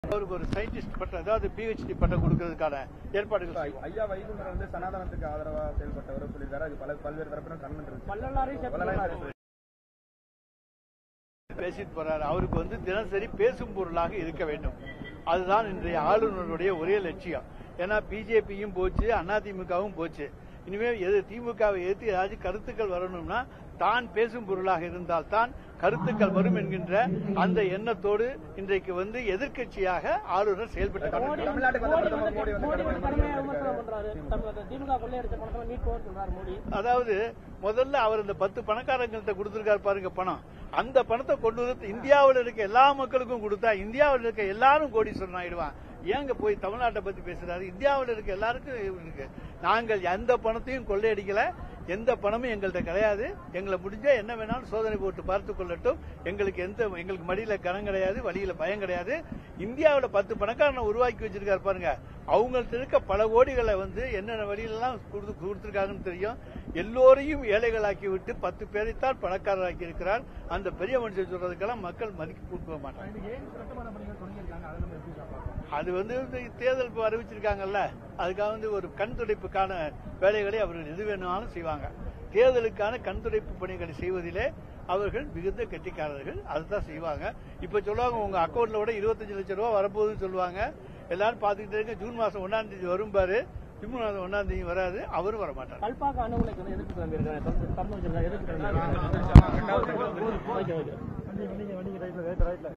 அவருக்கு ஒரு சயின்டிஸ்ட் பட்டம் அதாவது பிஹெச்டி பட்டம் கொடுக்கறதுக்கான ஏற்பாடுகள் செய்வோம். ஐயா வைகுண்டர் வந்து சனாதனத்துக்கு ஆதரவா செயல்பட்டவர் சொல்லியிருக்காரு அது பல பல்வேறு தரப்பினர் கண்டனம் இருக்கு பல்லல்லாரையும் சேர்த்து சொல்றாரு. பேசிட்டு போறாரு அவருக்கு வந்து தினசரி பேசும் பொருளாக இருக்க வேண்டும் அதுதான் இன்றைய ஆளுநருடைய ஒரே லட்சியம் ஏன்னா பிஜேபியும் போச்சு அதிமுகவும் போச்சு இனிமேல் எது திமுகவை எதிர்த்து ஏதாச்சும் கருத்துக்கள் வரணும்னா தான் பேசும் பொருளாக இருந்தால் தான் கருத்துக்கள் வரும் என்கின்ற அந்த எண்ணத்தோடு இன்றைக்கு வந்து எதிர்க்கட்சியாக ஆளுநர் செயல்பட்டு மோடி கொண்டிருக்கிறார். தமிழ்நாட்டுக்கு மோடி வந்த வந்து மோடி வந்து மோடி வந்து கடுமையான கடுமையா விமர்சனம் பண்றாரு தமிழக திமுக கொள்ளையடிச்ச பணத்தை மீட்போம்னு சொல்றாரு மோடி அதாவது முதல்ல அவர் இந்த பத்து பணக்காரங்கள்ட்ட கொடுத்திருக்காரு பாருங்க பணம் அந்த பணத்தை கொண்டு வந்து இந்தியாவில் இருக்க எல்லா மக்களுக்கும் கொடுத்தா இந்தியாவில் இருக்க எல்லாரும் கோடீஸ்வரன் ஆயிடுவான் ஏங்க போய் தமிழ்நாட்டை பத்தி பேசுறாரு இந்தியாவில் இருக்க எல்லாருக்கும் இருக்கு நாங்கள் எந்த பணத்தையும் கொள்ளையடிக்கல எந்த பணமும் எங்கள்கிட்ட கிடையாது எங்களை முடிஞ்சா என்ன வேணாலும் சோதனை போட்டு பார்த்து கொள்ளட்டும் எங்களுக்கு எந்த எங்களுக்கு மடியில கனம் கிடையாது வழியில பயம் கிடையாது இந்தியாவில் பத்து பணக்காரனை உருவாக்கி வச்சிருக்காரு பாருங்க அவங்கள்ட்ட இருக்க பல கோடிகளை வந்து என்னென்ன வழியிலலாம் கொடுத்து கொடுத்துருக்காங்கன்னு தெரியும் எல்லோரையும் ஏழைகளாக்கி விட்டு பத்து பேரைத்தான் பணக்காரராக்கி இருக்கிறார் அந்த பெரிய மனுஷன் சொல்றதுக்கெல்லாம் மக்கள் மதிப்பு கொடுக்க மாட்டாங்க அது வந்து இந்த தேர்தல் இப்ப அறிவிச்சிருக்காங்கல்ல அதுக்காக வந்து ஒரு கண் துடைப்புக்கான வேலைகளை அவர்கள் எது வேணுமாலும் செய்வாங்க தேர்தலுக்கான கண் துடைப்பு பணிகளை செய்வதிலே அவர்கள் மிகுந்த கெட்டிக்காரர்கள் அதுதான் செய்வாங்க இப்ப சொல்லுவாங்க உங்க அக்கௌண்ட்ல கூட இருபத்தஞ்சு லட்சம் ரூபாய் வரப்போகுதுன்னு சொல்லுவாங்க எல்லாரும் பாத்துக்கிட்டே இருக்க ஜூன் மாசம் ஒன்னாம் தேதி வரும் பாரு ஜூன் மாசம் ஒன்னாம் தேதி வராது அவரும் வர மாட்டார் கல்பாக்க அணு உலைக்கு வந்து எதிர்ப்பு கிளம்பியிருக்காரு தமிழ் வச்சிருக்காரு எதிர்ப்பு கிளம்பியிருக்காரு ஓகே ஓகே